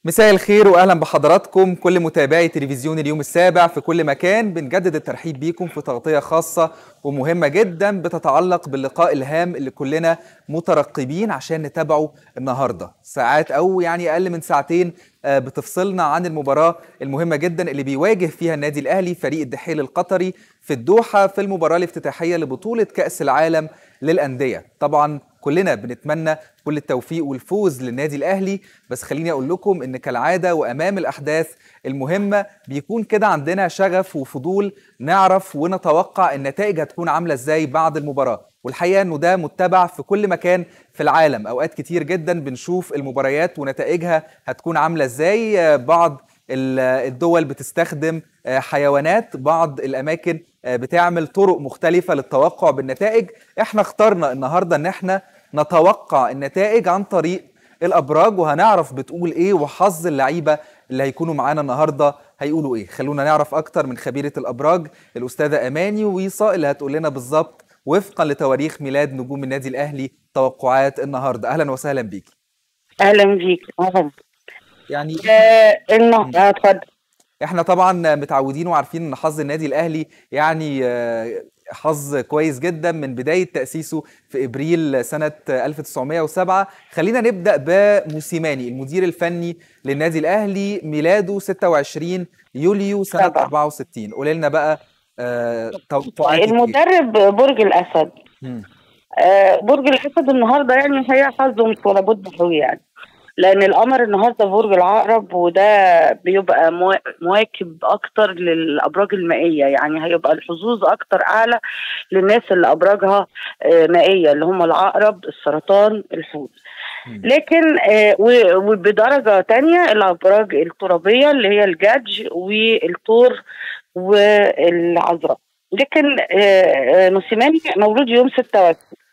مساء الخير واهلا بحضراتكم كل متابعي تلفزيون اليوم السابع في كل مكان بنجدد الترحيب بيكم في تغطيه خاصه ومهمه جدا بتتعلق باللقاء الهام اللي كلنا مترقبين عشان نتابعه النهارده ساعات او يعني اقل من ساعتين بتفصلنا عن المباراه المهمه جدا اللي بيواجه فيها النادي الاهلي فريق الدحيل القطري في الدوحه في المباراه الافتتاحيه لبطوله كاس العالم للانديه طبعا كلنا بنتمنى كل التوفيق والفوز للنادي الاهلي بس خليني اقول لكم ان كالعاده وامام الاحداث المهمه بيكون كده عندنا شغف وفضول نعرف ونتوقع النتائج هتكون عامله ازاي بعد المباراه والحقيقه انه ده متبع في كل مكان في العالم اوقات كتير جدا بنشوف المباريات ونتائجها هتكون عامله ازاي بعض الدول بتستخدم حيوانات بعض الاماكن بتعمل طرق مختلفه للتوقع بالنتائج احنا اخترنا النهارده ان احنا نتوقع النتائج عن طريق الابراج وهنعرف بتقول ايه وحظ اللعيبه اللي هيكونوا معانا النهارده هيقولوا ايه خلونا نعرف اكتر من خبيره الابراج الاستاذه اماني ويصا اللي هتقول لنا بالظبط وفقا لتواريخ ميلاد نجوم النادي الاهلي توقعات النهارده اهلا وسهلا بيكي اهلا بيك اهلا يعني آه النهارده اتفضل احنا طبعا متعودين وعارفين ان حظ النادي الاهلي يعني حظ كويس جدا من بدايه تاسيسه في ابريل سنه 1907 خلينا نبدا بموسيماني المدير الفني للنادي الاهلي ميلاده 26 يوليو سنه طبعا. 64 قول لنا بقى توقعاتك المدرب برج الاسد آه برج الاسد النهارده يعني هي حظه مش ولا بد قوي يعني لان القمر النهارده في برج العقرب وده بيبقى مواكب اكتر للابراج المائيه يعني هيبقى الحظوظ اكتر اعلى للناس اللي ابراجها مائيه اللي هم العقرب السرطان الحوت لكن وبدرجه تانية الابراج الترابيه اللي هي الجدج والثور والعذراء لكن موسيماني مولود يوم 26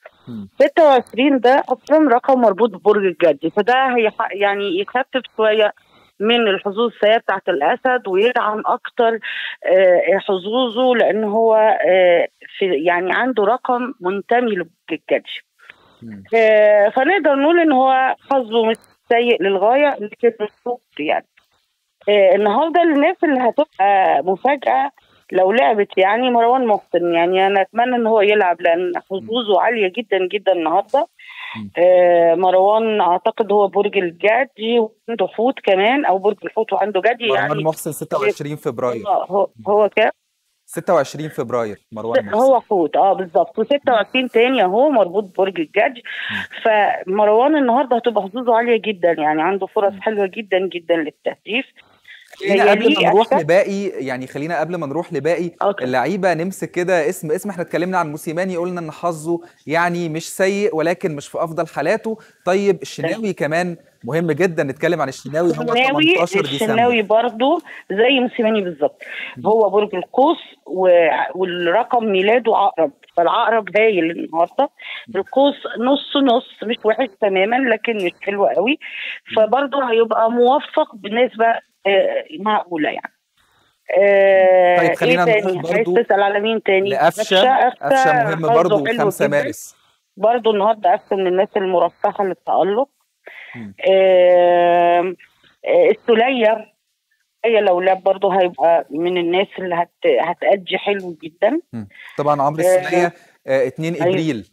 26 ده اصلا رقم مربوط ببرج الجدي فده هي يعني يخفف شويه من الحظوظ السيئه بتاعت الاسد ويدعم اكتر حظوظه لان هو في يعني عنده رقم منتمي لبرج الجدي فنقدر نقول ان هو حظه مش سيء للغايه لكن مش يعني النهارده الناس اللي هتبقى مفاجاه لو لعبت يعني مروان محسن يعني انا اتمنى ان هو يلعب لان حظوظه عاليه جدا جدا النهارده آه مروان اعتقد هو برج الجدي وعنده حوت كمان او برج الحوت وعنده جدي مروان يعني مروان محسن 26 فبراير هو هو كام 26 فبراير مروان محسن هو حوت اه بالظبط و26 تاني اهو مربوط برج الجدي فمروان النهارده هتبقى حظوظه عاليه جدا يعني عنده فرص حلوه جدا جدا للتهديف خلينا قبل ما نروح لباقي يعني خلينا قبل ما نروح لباقي أوكي. اللعيبه نمسك كده اسم اسم احنا اتكلمنا عن موسيماني قلنا ان حظه يعني مش سيء ولكن مش في افضل حالاته طيب الشناوي كمان مهم جدا نتكلم عن الشناوي هو 18 ديسمبر الشناوي برضه زي موسيماني بالظبط هو برج القوس و... والرقم ميلاده عقرب فالعقرب هايل النهارده القوس نص نص مش وحش تماما لكن مش حلو قوي فبرضه هيبقى موفق بنسبه آه معقوله يعني آه طيب خلينا إيه نروح تاني؟ برضو عايز تسال على مين تاني؟ لقفشه قفشه مهم برضه 5 مارس برضه النهارده قفشه من الناس المرشحه للتالق مم. آه آه السوليه هي لو لعب برضه هيبقى من الناس اللي هت... هتأدي حلو جدا مم. طبعا عمرو السوليه 2 أيوة. ابريل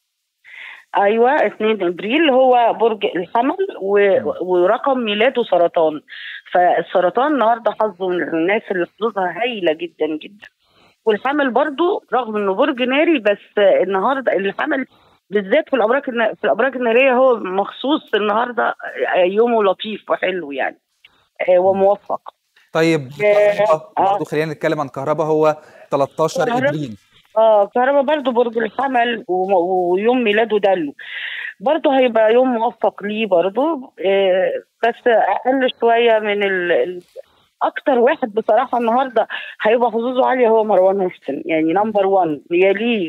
ايوه 2 ابريل هو برج الحمل و... ورقم ميلاده سرطان فالسرطان النهارده حظه من الناس اللي حظوظها هايله جدا جدا والحمل برضو رغم انه برج ناري بس النهارده الحمل بالذات في الابراج النا- في الابراج الناريه هو مخصوص النهارده يومه لطيف وحلو يعني آه، وموفق طيب آه، كهربا آه. برضه خلينا نتكلم عن كهربا هو 13 كهربا. ابريل اه كهربا برضو برج الحمل وم- ويوم ميلاده دلو برضو هيبقى يوم موفق ليه برضو آه بس اقل شويه من ال... ال- اكتر واحد بصراحه النهارده هيبقى حظوظه عاليه هو مروان محسن يعني نمبر 1 يليه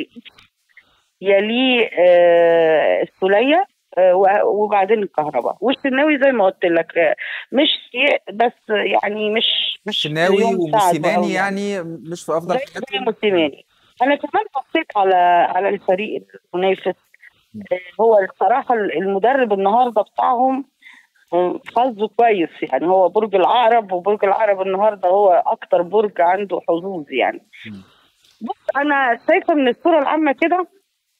يليه آه السوليه آه و- وبعدين الكهرباء والشناوي زي ما قلت لك آه، مش سيء بس يعني مش مش الشناوي يوم سعد وموسيماني أوي يعني مش في افضل زي زي حالاتهم موسيماني انا كمان بصيت على على الفريق المنافس آه، هو الصراحه المدرب النهارده بتاعهم حظه كويس يعني هو برج العقرب وبرج العقرب النهارده هو اكتر برج عنده حظوظ يعني مم. بص انا شايفه من الصوره العامه كده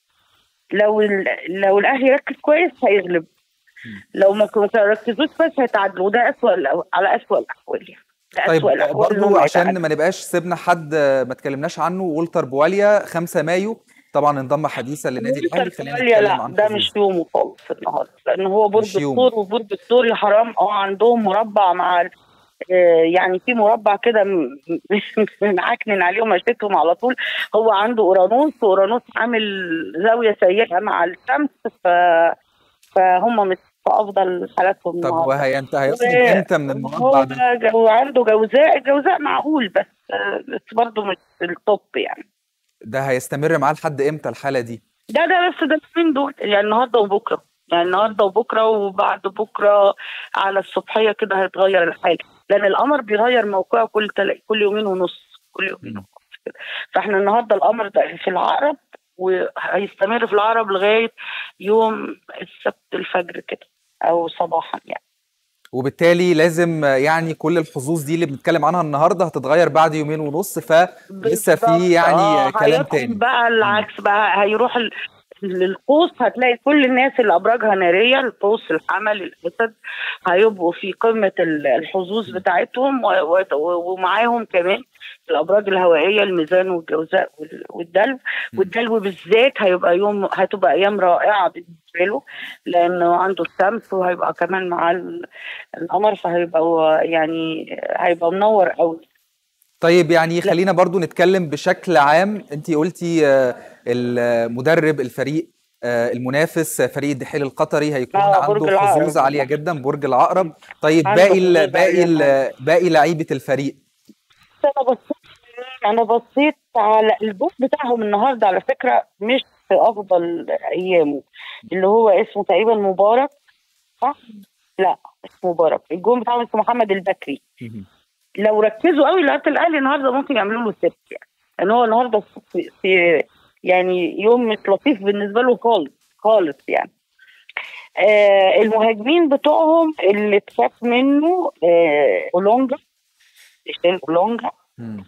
لو ال... لو الاهلي ركز كويس هيغلب لو ما كو- ما ركزوش كويس هيتعادلوا وده اسوء الأو- على اسوء الاحوال يعني ده طيب أسوأ الأحوال إن هم برضو عشان يتعادلوا. ما نبقاش سيبنا حد ما اتكلمناش عنه والتر بواليا 5 مايو طبعا انضم حديثا للنادي الاهلي ويلتر خلينا كماليا نتكلم لا عن ده حظوظه. مش يومه خالص النهارده لان هو مش برج يومه. الثور وبرج الثور يا حرام اه عندهم مربع مع ال- آه، يعني في مربع كده م- م- معكنن عليهم عيشتهم على طول هو عنده اورانوس واورانوس عامل زاويه سيئه مع الشمس ف فهم مش في افضل حالاتهم طب النهارده وهينتهي هيخرج و- امتى من المربع هو ده؟ جو عنده جوزاء الجوزاء معقول بس آه، بس برضه مش التوب يعني ده هيستمر معاه لحد امتى الحالة دي؟ ده ده بس ده اليومين دول يعني النهارده وبكره يعني النهارده وبكره وبعد بكره على الصبحيه كده هيتغير الحال لان القمر بيغير موقعه كل تل... كل يومين ونص كل يومين مم. ونص كده فاحنا النهارده القمر ده في العقرب وهيستمر في العقرب لغايه يوم السبت الفجر كده او صباحا يعني وبالتالي لازم يعني كل الحظوظ دي اللي بنتكلم عنها النهارده هتتغير بعد يومين ونص فلسه في بالظبط. يعني آه، كلام هيدخل تاني بقى العكس بقى هيروح ال... للقوس هتلاقي كل الناس اللي ابراجها ناريه القوس الحمل الاسد هيبقوا في قمه ال- الحظوظ بتاعتهم و... و... ومعاهم كمان الابراج الهوائيه الميزان والجوزاء وال- والدلو والدلو بالذات هيبقى يوم هتبقى ايام رائعه بالنسبه له لانه عنده الشمس وهيبقى كمان مع ال- القمر فهيبقى هو يعني هيبقى منور قوي طيب يعني خلينا برضو نتكلم بشكل عام انت قلتي آه، المدرب الفريق آه، المنافس آه، فريق الدحيل القطري هيكون آه، برج عنده العقرب. حظوظ عالية جدا برج العقرب طيب عنده باقي ال- حظوظ باقي ال- عالية. باقي لعيبة الفريق انا بصيت انا بصيت على الجون بتاعهم النهارده على فكره مش في افضل ايامه اللي هو اسمه تقريبا مبارك صح؟ لا اسمه مبارك الجون بتاعهم اسمه محمد البكري لو ركزوا قوي لعيبه الاهلي النهارده ممكن يعملوا له سيرت يعني لان هو النهارده في, في يعني يوم مش لطيف بالنسبه له خالص خالص يعني آه المهاجمين بتوعهم اللي اتخاف منه آه اولونجا اشتري اولونجا مم.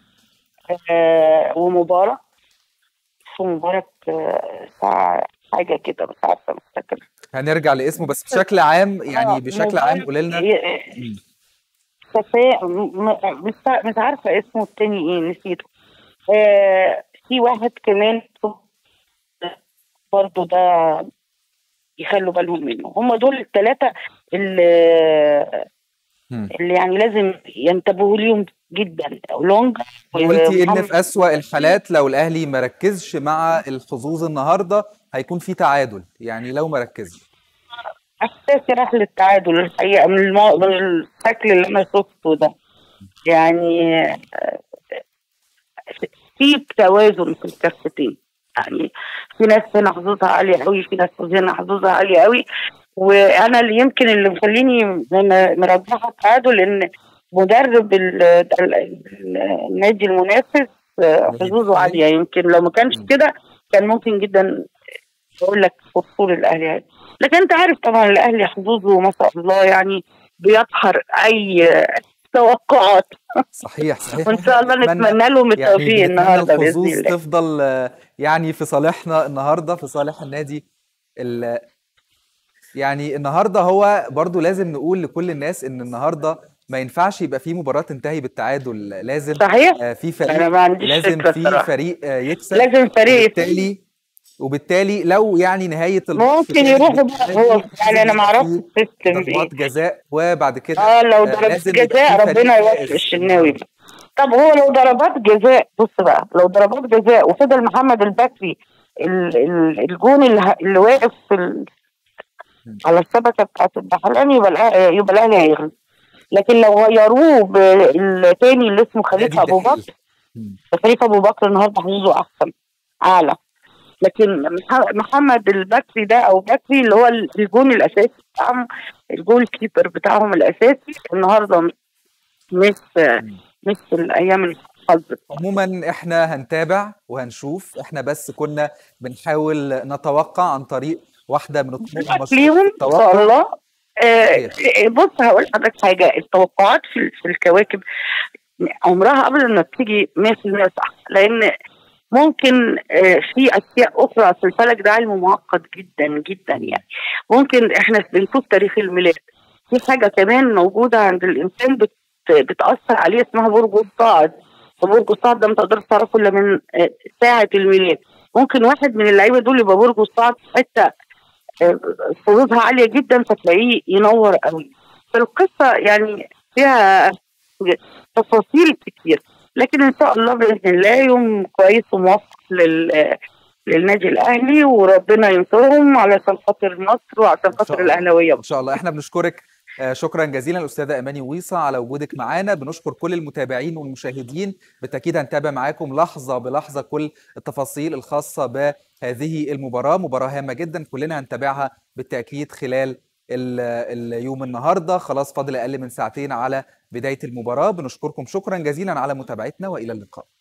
آه ومبارك اسمه مبارك آه ساعة حاجة كده مش عارفة مش فاكرة هنرجع لاسمه بس بشكل عام يعني آه، بشكل عام مبارك قولي لنا ي- مم. صفاء م- م- مش عار- مش عارفة اسمه التاني ايه نسيته آه في واحد كمان برضه ده يخلوا بالهم منه هم دول الثلاثة اللي مم. اللي يعني لازم ينتبهوا ليهم جدا لونجا قلتي ان ومحمد- في اسوأ الحالات لو الاهلي ما ركزش مع الحظوظ النهارده هيكون في تعادل يعني لو ما ركزش احساسي راح للتعادل الحقيقه من المو... من الشكل اللي انا شفته ده يعني آه، في توازن في الكفتين يعني في ناس هنا حظوظها عاليه قوي في ناس هنا حظوظها عاليه قوي وانا اللي يمكن اللي مخليني م- مرجحه التعادل ان مدرب ال- ال- النادي المنافس آه، حظوظه عاليه يمكن لو ما كانش كده كان ممكن جدا بقول لك فصول الاهلي هذه لكن انت عارف طبعا الاهلي حظوظه ما شاء الله يعني بيدحر اي توقعات صحيح صحيح وان شاء الله نتمنى- نتمنى لهم يعني التوفيق بنتمنى النهارده باذن الحظوظ الله تفضل آه، يعني في صالحنا النهارده في صالح النادي ال- يعني النهارده هو برضو لازم نقول لكل الناس ان النهارده ما ينفعش يبقى في مباراة تنتهي بالتعادل لازم صحيح آه، في انا فريق ما عنديش لازم فكره في الصراحه فريق آه، يكسب لازم فريق يفوز. وبالتالي وبالتالي لو يعني نهاية الماتش ممكن كانت يروحوا بقى بالتعادل، هو يعني انا ما لازم اعرفش يبقى في السيستم ايه ضربات جزاء وبعد كده اه لو آه، ضربات لازم يبقى جزاء في فريق ربنا يوفق فائز الشناوي بقى. طب هو لو ضربات جزاء بص بقى لو ضربات جزاء وفضل محمد البكري ال- ال- الجون اللي, ه- اللي واقف في ال... على الشبكه بتاعت البحرين يبقى الأه- يبقى الاهلي هيغلب لكن لو غيروه بالتاني اللي اسمه نادي خليفه ابو الدحيل. بكر مم. خليفه ابو بكر النهارده حظوظه احسن اعلى لكن مح- محمد البكري ده او بكري اللي هو الجون الاساسي بتاعهم الجول كيبر بتاعهم الاساسي النهارده مش مش مش الايام الحظ عموما احنا هنتابع وهنشوف احنا بس كنا بنحاول نتوقع عن طريق واحدة من الطرق المشهورة ليهم في ان شاء التوقع الله آه بص هقول لحضرتك حاجه التوقعات في, في الكواكب عمرها ابدا ما بتيجي 100% صح لان ممكن آه في اشياء اخرى في الفلك ده علم معقد جدا جدا يعني ممكن احنا بنشوف تاريخ الميلاد في حاجه كمان موجوده عند الانسان بت بتاثر عليه اسمها برج الصاعد وبرج الصاعد ده ما تقدرش تعرفه الا من آه ساعه الميلاد ممكن واحد من اللعيبه دول يبقى برج الصاعد في حته حظوظها عاليه جدا فتلاقيه ينور قوي فالقصه يعني فيها تفاصيل كتير لكن ان شاء الله باذن الله يوم كويس وموفق لل للنادي الاهلي وربنا ينصرهم علشان خاطر مصر وعشان خاطر الاهلاويه ان شاء الله احنا بنشكرك شكرا جزيلا الاستاذه اماني ويصه على وجودك معانا بنشكر كل المتابعين والمشاهدين بالتاكيد هنتابع معاكم لحظه بلحظه كل التفاصيل الخاصه بهذه المباراه مباراه هامه جدا كلنا هنتابعها بالتاكيد خلال اليوم النهارده خلاص فاضل اقل من ساعتين على بدايه المباراه بنشكركم شكرا جزيلا على متابعتنا والى اللقاء